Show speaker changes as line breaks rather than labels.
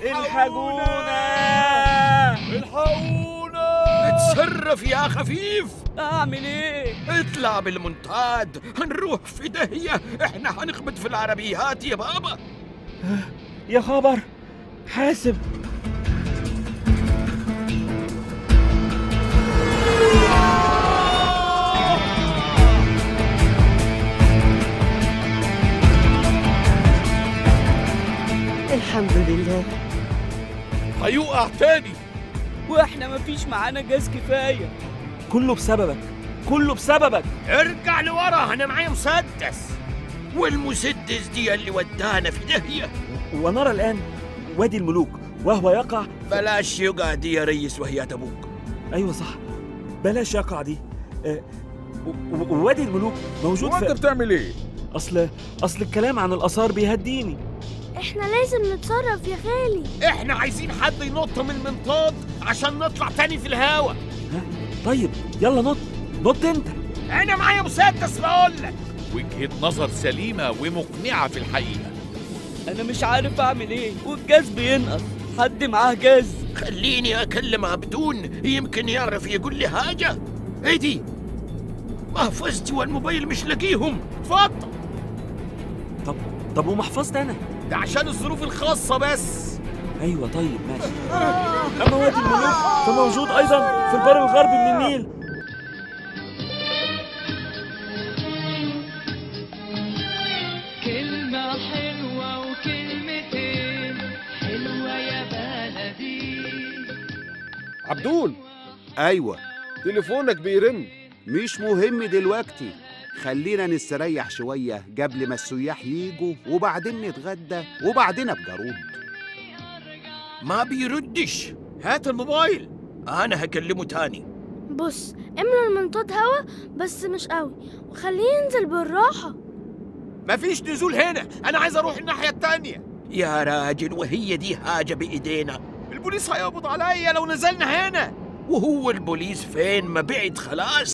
الحقونا
الحقونا
اتصرف يا خفيف
اعمل ايه
اطلع بالمنطاد هنروح في داهية احنا هنخبط في العربيات يا بابا
يا خبر حاسب
الحمد لله
هيقع تاني
واحنا مفيش معانا جاز كفايه كله بسببك كله بسببك
ارجع لورا انا معايا مسدس والمسدس دي اللي ودانا في داهية
ونرى الان وادي الملوك وهو يقع
بلاش يقع دي يا ريس وهي ابوك
ايوه صح بلاش يقع دي آه، و- و- ووادي الملوك موجود
هو انت
في
بتعمل ايه
اصل اصل الكلام عن الاثار بيهديني
احنا لازم نتصرف يا خالي
احنا عايزين حد ينط من المنطاد عشان نطلع تاني في الهوا
ها طيب يلا نط نط انت
انا معايا مسدس بقول لك
وجهة نظر سليمة ومقنعة في الحقيقة
انا مش عارف اعمل ايه والجاز بينقص حد معاه جاز
خليني اكلم عبدون يمكن يعرف يقول لي حاجة ايه دي محفظتي والموبايل مش لاقيهم اتفضل
طب طب ومحفظتي انا
ده عشان الظروف الخاصة بس
ايوه طيب ماشي اما وادي الملوك فموجود ايضا في البر الغربي من النيل
كلمة حلوة وكلمتين حلوة يا بلدي
عبدول
ايوه
تليفونك بيرن
مش مهم دلوقتي خلينا نستريح شوية قبل ما السياح يجوا وبعدين نتغدى وبعدين ابقى ارد
ما بيردش هات الموبايل انا هكلمه تاني
بص املى المنطاد هوا بس مش قوي وخليه ينزل بالراحة
مفيش نزول هنا انا عايز اروح الناحية التانية يا راجل وهي دي حاجة بايدينا البوليس هيقبض عليا لو نزلنا هنا وهو البوليس فين ما بعد خلاص